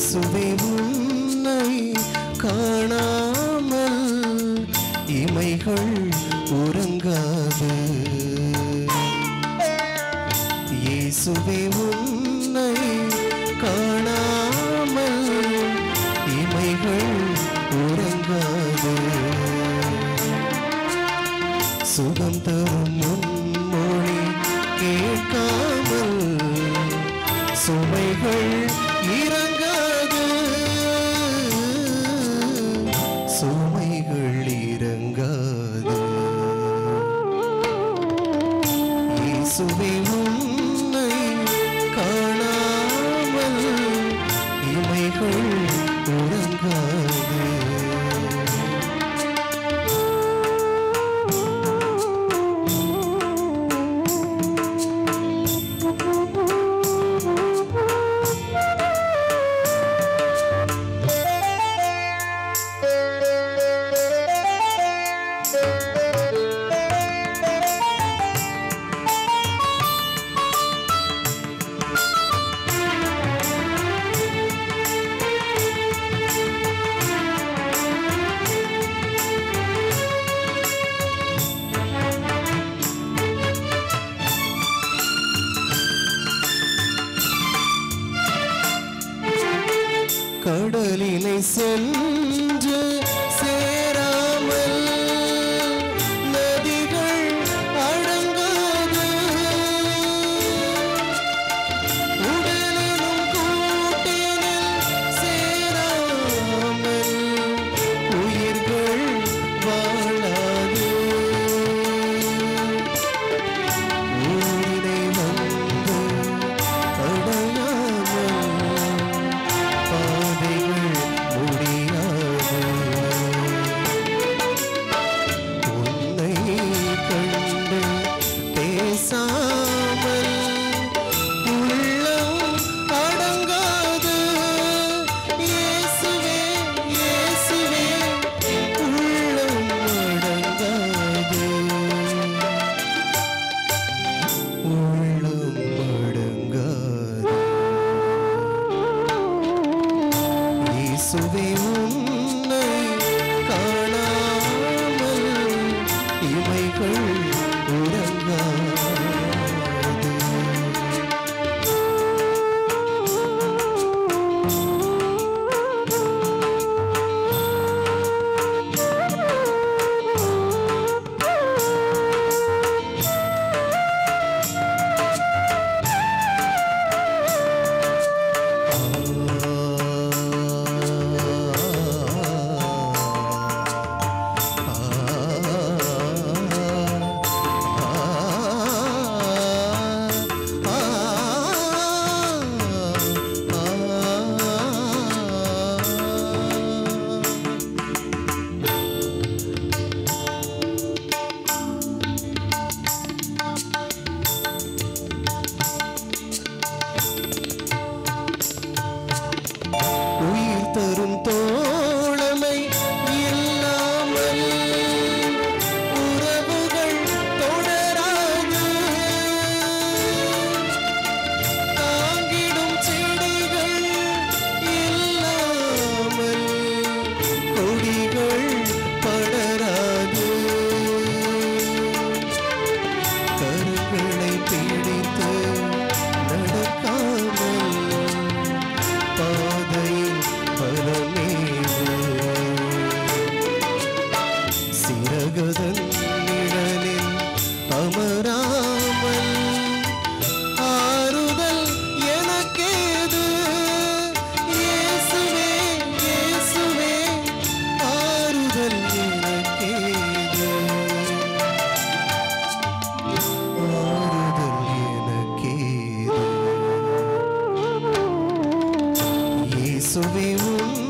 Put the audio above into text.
இயேசுவே உன்னை காணாமல் இமைகள் உறங்காது இயேசுவே உன்னை காணாமல் இமைகள் உறங்காது சுகம் தரும் முன்மொழி கேட்காமல் சுமைகள் இறங்காது சுமைகள் இறங்காது இயேசுவே உன்னை காணாமல் இமைகள் உறங்காது கடலினை சென்று சேராமல் நதிகள் அடங்காது உடலினும் கூட்டினில் சேராமல் உயிர்கள் வாழாது ஊரினை வந்து அடையாமல் பாதைகள் முடியாது உன்னை கண்டு பேசாமல் உள்ளம் அடங்காது இயேசுவே இயேசுவே உள்ளம் அடங்காது உள்ளம் அடங்காது இயேசுவே உன்னை காணாமல் இமைகள் உறங்காது உயிர் தரும் தோழமை இல்லாமல் உறவுகள் தொடராது தாங்கிடும் செடிகள் இல்லாமல் கொடிகள் படராது கருங்களை பிடித்து நடக்காமல் பாதையில் பலமேது சிறகுதன் நிழலில் அமராமல் ஆறுதல் எனக்கேது இயேசுவே இயேசுவே ஆறுதல் எனக்கேது ஆறுதல் எனக்கேது இயேசுவே உன்